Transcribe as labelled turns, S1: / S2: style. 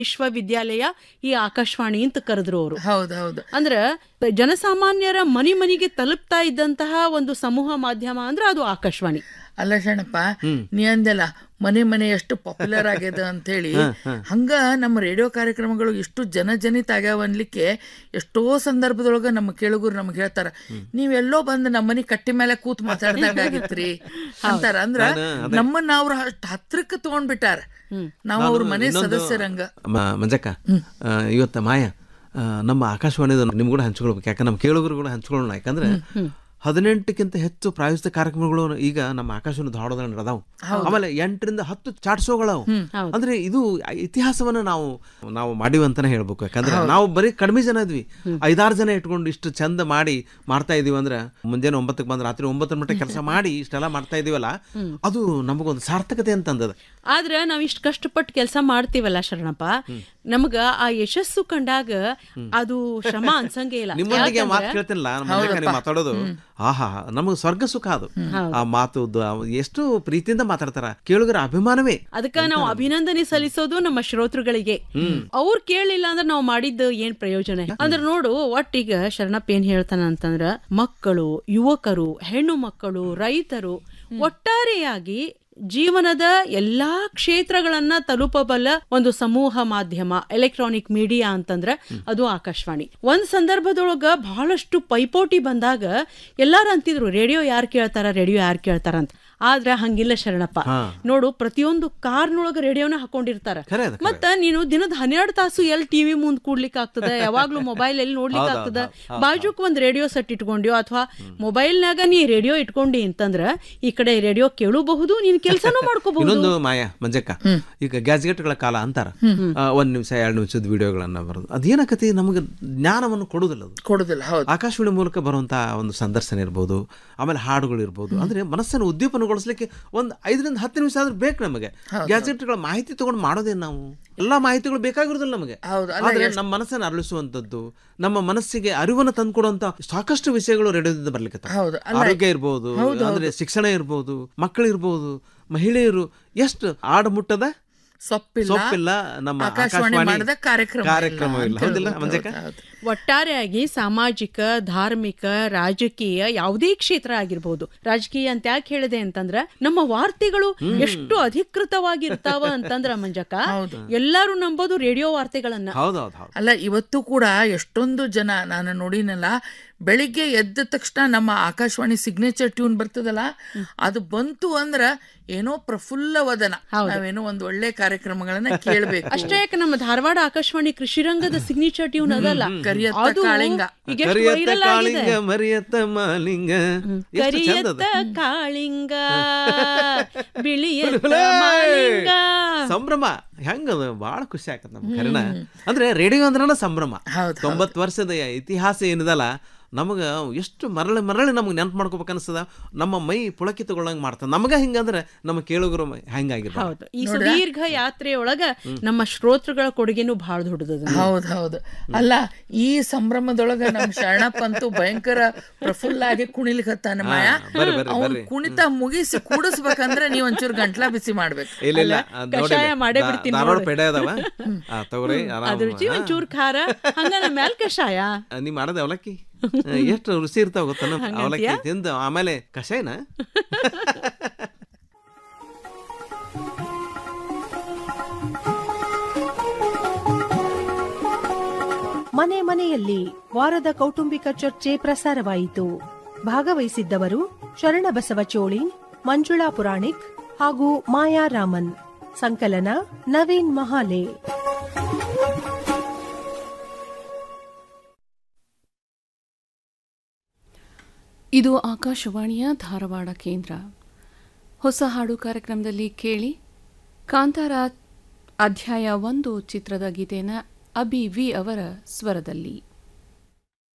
S1: ವಿಶ್ವವಿದ್ಯಾಲಯ ಈ ಆಕಾಶವಾಣಿ ಅಂತ ಕರೆದ್ರು ಅವರು
S2: ಹೌದು ಹೌದು
S1: ಅಂದ್ರ ಜನಸಾಮಾನ್ಯರ ಮನಿ ಮನಿಗೆ ತಲುಪ್ತಾ ಇದ್ದಂತಹ ಒಂದು ಸಮೂಹ ಮಾಧ್ಯಮ ಅಂದ್ರೆ ಅದು ಆಕಾಶವಾಣಿ
S2: ಅಲ್ಲ ಶರಣಪ್ಪ ನೀ ಅಂದೆಲ್ಲ ಮನೆ ಮನೆ ಎಷ್ಟು ಪಾಪ್ಯುಲರ್ ಆಗ್ಯದ ಅಂತ ಹೇಳಿ ಹಂಗ ನಮ್ಮ ರೇಡಿಯೋ ಕಾರ್ಯಕ್ರಮಗಳು ಎಷ್ಟು ಜನಜನಿತ ಆಗ್ಯಾವ ಅನ್ಲಿಕ್ಕೆ ಎಷ್ಟೋ ಸಂದರ್ಭದೊಳಗ ನಮ್ಮ ಕೇಳುಗರು ನಮ್ಗೆ ಹೇಳ್ತಾರ ನೀವೆಲ್ಲೋ ಬಂದು ನಮ್ಮ ಮನೆ ಕಟ್ಟಿ ಮೇಲೆ ಕೂತ್ ಮಾತಾಡ್ದಂಗ ಆಗಿತ್ರಿ ಅಂತಾರ ಅಂದ್ರ ನಮ್ಮನ್ನ ಅವ್ರ ಅಷ್ಟ್ ಹತ್ರಕ್ಕೆ ತಗೊಂಡ್ಬಿಟ್ಟಾರ ನಾವು ಅವ್ರ ಮನೆ ಸದಸ್ಯರಂಗ
S3: ಮ- ಮಂಜಕ್ಕ ಆ, ಇವತ್ತ ಮಾಯ ಆ, ನಮ್ಮ ಆಕಾಶವಾಣಿದ ನಿಮ್ ಕೂಡ ಹಂಚ್ಕೊಳ್ಬೇಕು ಯಾಕಂದ್ರೆ ನಮ್ಮ ಕೇಳುಗರು ಕೂಡ ಹಂಚ್ಕೊಳ್ಳೋಣ ಯಾಕಂದ್ರೆ ಹದಿನೆಂಟಕ್ಕಿಂತ ಹೆಚ್ಚು ಪ್ರಾಯೋಜಿತ ಕಾರ್ಯಕ್ರಮಗಳು ಈಗ ನಮ್ಮ ಆಕಾಶವಾಣಿ ಧಾರವಾಡದಲ್ಲಿ ಅದಾವು ಆಮೇಲೆ ಎಂಟರಿಂದ ಹತ್ತು ಚಾಟ್ ಶೋಗಳವು ಅಂದ್ರೆ ಇದು ಇತಿಹಾಸವನ್ನ ನಾವು ನಾವು ಮಾಡಿವಿ ಅಂತಾನೆ ಹೇಳ್ಬೇಕು ಯಾಕಂದ್ರೆ ನಾವು ಬರೀ ಕಡಿಮೆ ಜನ ಇದ್ವಿ ಐದಾರು ಜನ ಇಟ್ಕೊಂಡು ಇಷ್ಟು ಚಂದ ಮಾಡಿ ಮಾಡ್ತಾ ಇದೀವಿ ಅಂದ್ರೆ ಮುಂಜಾನೆ ಒಂಬತ್ತಕ್ಕೆ ಬಂದ್ ರಾತ್ರಿ ಒಂಬತ್ತರ ಮಟ್ಟ ಕೆಲಸ ಮಾಡಿ ಇಷ್ಟೆಲ್ಲ ಮಾಡ್ತಾ ಇದೀವಲ್ಲ ಅದು ನಮಗೊಂದು ಸಾರ್ಥಕತೆ ಅಂತಂದದ
S1: ಆದ್ರೆ ನಾವ್ ಇಷ್ಟ ಕಷ್ಟಪಟ್ಟು ಕೆಲಸ ಮಾಡ್ತೀವಲ್ಲ ಶರಣಪ್ಪ ನಮಗ ಆ ಯಶಸ್ಸು ಕಂಡಾಗ ಅದು ಶ್ರಮ ಅನ್ಸಂಗೆ ಇಲ್ಲ
S3: ನಿಮ್ಮೊಂದಿಗೆ ಮಾತು ಕೇಳ್ತಿಲ್ಲ ನಮ್ಮ ಮನೆಗೆ ನೀವು ಮಾತಾಡೋದು ಆಹಾ ನಮಗೆ ಸ್ವರ್ಗ ಸುಖ ಅದು ಆ ಮಾತು ದ- ಎಷ್ಟು ಪ್ರೀತಿಯಿಂದ ಮಾತಾಡ್ತಾರ ಕೇಳುಗರ ಅಭಿಮಾನವೇ
S1: ಅದಕ್ಕ ನಾವು ಅಭಿನಂದನೆ ಸಲ್ಲಿಸೋದು ನಮ್ಮ ಶ್ರೋತೃಗಳಿಗೆ ಅವ್ರು ಕೇಳಲಿಲ್ಲ ಅಂದ್ರೆ ನಾವು ಮಾಡಿದ್ದು ಏನ್ ಪ್ರಯೋಜನ ಅಂದ್ರೆ ನೋಡು ಒಟ್ಟೀಗ ಶರಣಪ್ಪ ಏನ್ ಹೇಳ್ತಾನ ಅಂತಂದ್ರ ಮಕ್ಕಳು ಯುವಕರು ಹೆಣ್ಣು ಮಕ್ಕಳು ರೈತರು ಒಟ್ಟಾರೆಯಾಗಿ ಜೀವನದ ಎಲ್ಲಾ ಕ್ಷೇತ್ರಗಳನ್ನ ತಲುಪಬಲ್ಲ ಒಂದು ಸಮೂಹ ಮಾಧ್ಯಮ ಎಲೆಕ್ಟ್ರಾನಿಕ್ ಮೀಡಿಯಾ ಅಂತಂದ್ರ ಅದು ಆಕಾಶವಾಣಿ ಒಂದ್ ಸಂದರ್ಭದೊಳಗ ಬಹಳಷ್ಟು ಪೈಪೋಟಿ ಬಂದಾಗ ಎಲ್ಲಾರು ಅಂತಿದ್ರು ರೇಡಿಯೋ ಯಾರು ಕೇಳ್ತಾರ ರೇಡಿಯೋ ಯಾರು ಕೇಳ್ತಾರ ಅಂತ ಆದ್ರೆ ಹಂಗಿಲ್ಲ ಶರಣಪ್ಪ ನೋಡು ಪ್ರತಿಯೊಂದು ಕಾರ್ನೊಳಗ ರೇಡಿಯೋನ ಹಾಕೊಂಡಿರ್ತಾರ
S3: ಖರೆ ಅದು, ಖರೆ.
S1: ಮತ್ತ ನೀನು ದಿನದ ಹನ್ನೆರಡು ತಾಸು ಎಲ್ಲಿ ಟಿವಿ ಮುಂದ್ ಕೂಡ್ಲಿಕ್ಕೆ ಆಗ್ತದ ಯಾವಾಗ್ಲೂ ಮೊಬೈಲ್ ಎಲ್ಲಿ ನೋಡ್ಲಿಕ್ಕೆ ಆಗ್ತದ ಬಾಜುಕ್ ಒಂದ್ ರೇಡಿಯೋ ಸೆಟ್ ಇಟ್ಕೊಂಡ್ಯೋ ಅಥವಾ ಮೊಬೈಲ್ನಾಗ ನೀ ರೇಡಿಯೋ ಇಟ್ಕೊಂಡಿ ಅಂತಂದ್ರ ಈ ಕಡೆ ರೇಡಿಯೋ ಕೇಳಬಹುದು ನೀನ್ ಕೆಲ್ಸನೂ ಮಾಡ್ಕೋಬಹುದು
S3: ಇನ್ನೊಂದು ಮಾಯ ಮಂಜಕ್ಕ ಈಗ ಗ್ಯಾಜೆಟ್ಗಳ ಕಾಲ ಅಂತಾರ ಆ, ಒಂದ್ ನಿಮಿಷ ಎರಡು ನಿಮಿಷದ ವಿಡಿಯೋಗಳನ್ನ ಬರೋದು ಅದೇನಕತಿ ನಮಗೆ ಜ್ಞಾನವನ್ನು ಕೊಡುದಿಲ್ಲ ಅದು
S2: ಕೊಡುದಿಲ್ಲ ಹೌದು
S3: ಆಕಾಶವಾಣಿ ಮೂಲಕ ಬರುವಂತ ಒಂದು ಸಂದರ್ಶನ ಇರ್ಬೋದು ಆಮೇಲೆ ಹಾಡುಗಳು ಇರ್ಬೋದು ಅಂದ್ರೆ ಮನಸ್ಸನ್ನು ಉದ್ದೀಪನಗೊಳಿಸ್ಲಿಕ್ಕೆ ಒಂದು ಐದರಿಂದ ಹತ್ತು ನಿಮಿಷ ಆದ್ರೂ ಬೇಕು ನಮಗೆ ಗ್ಯಾಜೆಟ್ಗಳ ಮಾಹಿತಿ ತಗೊಂಡು ಮಾಡೋದೇನು ನಾವು ಎಲ್ಲಾ ಮಾಹಿತಿಗಳು ಬೇಕಾಗಿರೋದಿಲ್ಲ ನಮಗೆ
S2: ಹೌದು, ಅಲ್ಲ,
S3: ಆದ್ರೆ ನಮ್ಮ ಮನಸ್ಸನ್ನು ಅರಳಿಸುವಂತದ್ದು ನಮ್ಮ ಮನಸ್ಸಿಗೆ ಅರಿವನ್ನು ತಂದ್ಕೊಡುವಂತ ಸಾಕಷ್ಟು ವಿಷಯಗಳು ರೇಡಿಯೋದಿಂದ ಬರ್ಲಿಕ್ಕೆ
S2: ಹೌದು, ಅಲ್ಲ,
S3: ಆರೋಗ್ಯ ಇರ್ಬೋದು ಅಂದ್ರೆ ಶಿಕ್ಷಣ ಇರ್ಬೋದು ಮಕ್ಕಳು ಇರ್ಬೋದು ಮಹಿಳೆಯರು ಎಷ್ಟು ಆಡಮುಟ್ಟದ
S2: ಸೊಪ್ಪಿಲ್ಲ
S3: ಸೊಪ್ಪಿಲ್ಲ ನಮ್ಮ
S2: ಆಕಾಶವಾಣಿ
S3: ಆಕಾಶವಾಣಿ
S2: ಮಾಡಿದ ಕಾರ್ಯಕ್ರಮ
S3: ಕಾರ್ಯಕ್ರಮ
S2: ಇಲ್ಲ
S3: ಇಲ್ಲ
S2: ಅಂತ
S3: ಹೌದಿಲ್ಲ
S2: ಹೇಳ್ಬೋದು.
S3: ಮಂಜಕ್ಕ
S2: ಹೌದು.
S1: ಒಟ್ಟಾರೆಯಾಗಿ ಸಾಮಾಜಿಕ ಧಾರ್ಮಿಕ ರಾಜಕೀಯ ಯಾವುದೇ ಕ್ಷೇತ್ರ ಆಗಿರ್ಬೋದು ರಾಜಕೀಯ ಅಂತ ಯಾಕೆ ಹೇಳಿದೆ ಅಂತಂದ್ರ ನಮ್ಮ ವಾರ್ತೆಗಳು ಎಷ್ಟು ಅಧಿಕೃತವಾಗಿರ್ತಾವ ಅಂತಂದ್ರ ಮಂಜಕ್ಕ ಎಲ್ಲಾರು ನಂಬೋದು ರೇಡಿಯೋ ವಾರ್ತೆಗಳನ್ನ
S3: ಹೌದೌದು ಹೌದು
S2: ಅಲ್ಲ ಇವತ್ತು ಕೂಡ ಎಷ್ಟೊಂದು ಜನ ನಾನು ನೋಡಿನಲ್ಲ ಬೆಳಿಗ್ಗೆ ಎದ್ದ ತಕ್ಷಣ ನಮ್ಮ ಆಕಾಶವಾಣಿ ಸಿಗ್ನೇಚರ್ ಟ್ಯೂನ್ ಬರ್ತದಲ್ಲ ಅದು ಬಂತು ಅಂದ್ರ ಏನೋ ಪ್ರಫುಲ್ಲ ವದನ ನಾವೇನೋ ಒಂದ್ ಒಳ್ಳೆ ಕಾರ್ಯಕ್ರಮಗಳನ್ನ ಕೇಳ್ಬೇಕು
S1: ಅಷ್ಟೇ ಯಾಕೆ ನಮ್ಮ ಧಾರವಾಡ ಆಕಾಶವಾಣಿ ಕೃಷಿ ರಂಗದ ಸಿಗ್ನೇಚರ್ ಟ್ಯೂನ್ ಅದಲ್ಲ
S2: ಕರಿಯತ್ತ
S1: ಅದು
S2: ಕಾಳಿಂಗ.
S1: ಈಗ ಎಷ್ಟು
S3: ಕರಿಯತ್ತ
S1: viral ಆಗಿದೆ.
S3: ಕಾಳಿಂಗ ಮರಿಯತ್ತ ಮಾಲಿಂಗ ಎಷ್ಟು ಚಂದ
S1: ಕರಿಯತ್ತ
S3: ಅದು.
S1: ಕಾಳಿಂಗ ಬಿಳಿಯತ್ತ ಮಾಲಿಂಗ
S3: ಸಂಭ್ರಮ ಹೆಂಗದ ಬಹಳ ಖುಷಿ ಆಗತ್ತೆ ನಮ್ಗೆ ಕರೆನ ಅಂದ್ರೆ ರೇಡಿಯೋ ಅಂದ್ರನ ಸಂಭ್ರಮ
S2: ಹೌದು,
S3: ತೊಂಬತ್ತು ವರ್ಷದ ಇತಿಹಾಸ ಏನಿದಲ್ಲ ನಮಗ ಎಷ್ಟು ಮರಳಿ ಮರಳಿ ನಮ್ಗೆ ನೆನಪು ಮಾಡ್ಕೋಬೇಕು ಅನಿಸ್ತದ ನಮ್ಮ ಮೈ ಪುಳಕಿತಗೊಳ್ಳಂಗ್ ಮಾಡ್ತದ ನಮಗ ಹಿಂಗಂದ್ರೆ ನಮ್ಮ ಕೇಳುಗರು ಹೆಂಗಾಗಿರ್ತಾರೆ
S1: ಹೌದು ಈ ಸುದೀರ್ಘ ಯಾತ್ರೆಯೊಳಗ ನಮ್ಮ ಶ್ರೋತೃಗಳ ಕೊಡುಗೆನೂ ಬಹಳ ದೊಡ್ಡದು
S2: ಹೌದ್ ಹೌದು ಅಲ್ಲ ಈ ಸಂಭ್ರಮದೊಳಗ ನಮ್ ಶರಣಪ್ಪ ಅಂತೂ ಭಯಂಕರ ಪ್ರಫುಲ್ಲ ಆಗಿ ಕುಣಿಲಿಕತ್ತಾನ ಮಾಯ
S3: ಬರ್ರಿ, ಬರ್ರಿ,
S2: ಅವ್ನ್
S3: ಬರ್ರಿ.
S2: ಕುಣಿತ ಮುಗಿಸಿ ಕೂಡಿಸ್ಬೇಕಂದ್ರೆ ನೀವ್ ಒಂಚೂರು ಗಂಟ್ಲ ಬಿಸಿ ಮಾಡ್ಬೇಕು
S3: ಇಲ್ಲ ಇಲ್ಲ ಅದ್ ನೋಡಿ
S1: ಕಷಾಯ ಮಾಡೇ
S3: ದಾ-
S1: ಬಿಡ್ತೀನಿ
S3: ಧಾರವಾಡ
S1: ನೋಡು.
S3: ಪೇಡ ಅದಾವ ಆ, ತಗೋರಿ ಆರಾಮ್.
S1: ಅದ್ರ ರುಚಿ ಒಂಚೂರ್ ಖಾರ ಹಂಗ ನಮ್ಮ ಮ್ಯಾಲ್ ಕಷಾಯ
S3: ಆ, ನೀ ಮಾಡೋದು ಅವಲಕ್ಕಿ ಆ, ಎಷ್ಟು ರುಚಿ ಇರ್ತಾವ ಗೊತ್ತ ಅವಲಕ್ಕಿ ತಿಂದು ಆಮೇಲೆ ಕಷಾಯನ
S4: ಮನೆ ಮನೆಯಲ್ಲಿ ವಾರದ ಕೌಟುಂಬಿಕ ಚರ್ಚೆ ಪ್ರಸಾರವಾಯಿತು ಭಾಗವಹಿಸಿದ್ದವರು ಶರಣಬಸವ ಚೋಳಿ ಮಂಜುಳಾ ಪುರಾಣಿಕ್ ಹಾಗೂ ಮಾಯಾ ರಾಮನ್ ಸಂಕಲನ ನವೀನ್ ಮಹಾಲೆ
S5: ಇದು ಆಕಾಶವಾಣಿಯ ಧಾರವಾಡ ಕೇಂದ್ರ ಹೊಸ ಹಾಡು ಕಾರ್ಯಕ್ರಮದಲ್ಲಿ ಕೇಳಿ ಕಾಂತಾರ ಅಧ್ಯಾಯ ಒಂದು ಚಿತ್ರದ ಗೀತೆನ ಅಬಿ ವಿ ಅವರ ಸ್ವರದಲ್ಲಿ